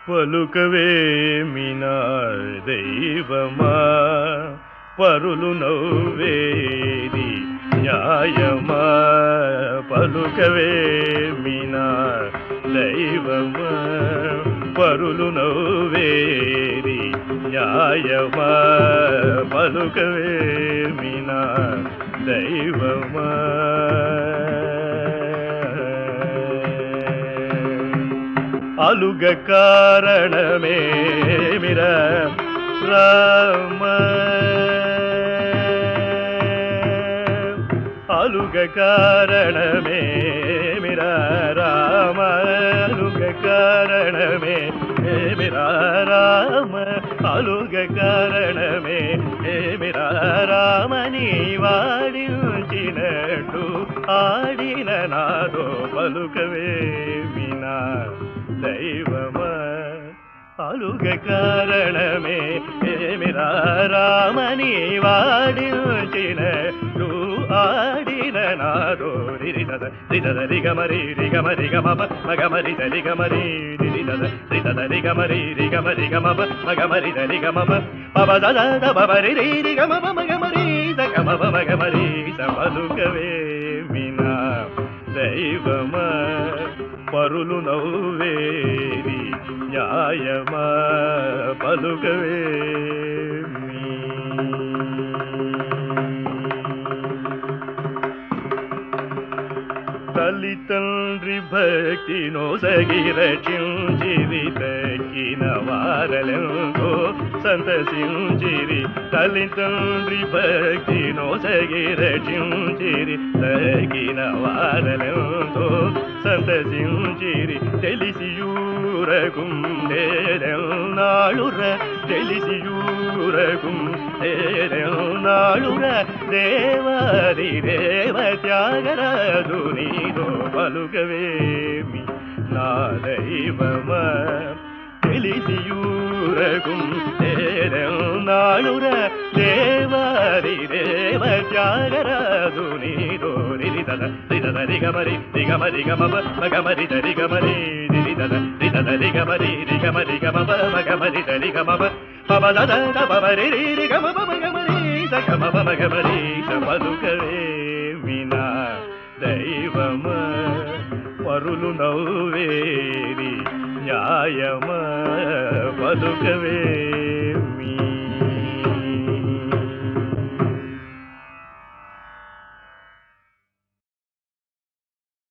పలుకవేమినా దైవమా పరులు నవ్వేది న్యాయమా పలుకవేమినా దైవమా పరులు నవ్వేది న్యాయమా పలుకవేమినా దైవమా అలుగ కారణమే మిర రామ అలుగ కారణమే మిర రామ అలుగ కారణమే మిర రామ అలుగ కారణమే మిర రామని వాడించినట్టు ఆడిన నాదో పలుకవే వినా దైవమా అలుగ కారణమే ఏమిరా రామని వాడించిన ఆడిన నాదో రిరిదద రిదద రిగమరి రిగమరి గమప మగమరి దరిగమరి రిరిదద రిదద రిగమరి రిగమరి గమప మగమరి దరిగమప పబదద బబరి రిగమప మగమరి దగమప మగమరి సమలుకవే మినా దైవమా పరులు నవ్వేది న్యాయమా పలుకవే తల్లి తండ్రి భక్తి నోసగి రచించిరి తక్కిన వారలెంతో సంతసించిరి తల్లి తండ్రి భక్తి నోసగి రచించిరి తగిన వారలెంతో సంతసించిరి తెలిసియూరకుం నాళుర తెలిసియూరకుం నాళుర దేవాది దేవ త్యాగరాజు నీదో పలుకవేమి నా దైవమ తెలిసియూరకుం నాళుర దేవాది దేవ త్యాగరాజు నీదో నిరిదద రిదద రిగమరి రిగమరి గమప మగమరి దరిగమరి నిరిదద రిదద రిగమరి రిగమరి గమప మగమరి దరిగమప పబదద పబరి రిగమప మగమరి సగమప మగమరి సమలుకవే వినా దైవమ పరులు నవ్వేది న్యాయమ పలుకవే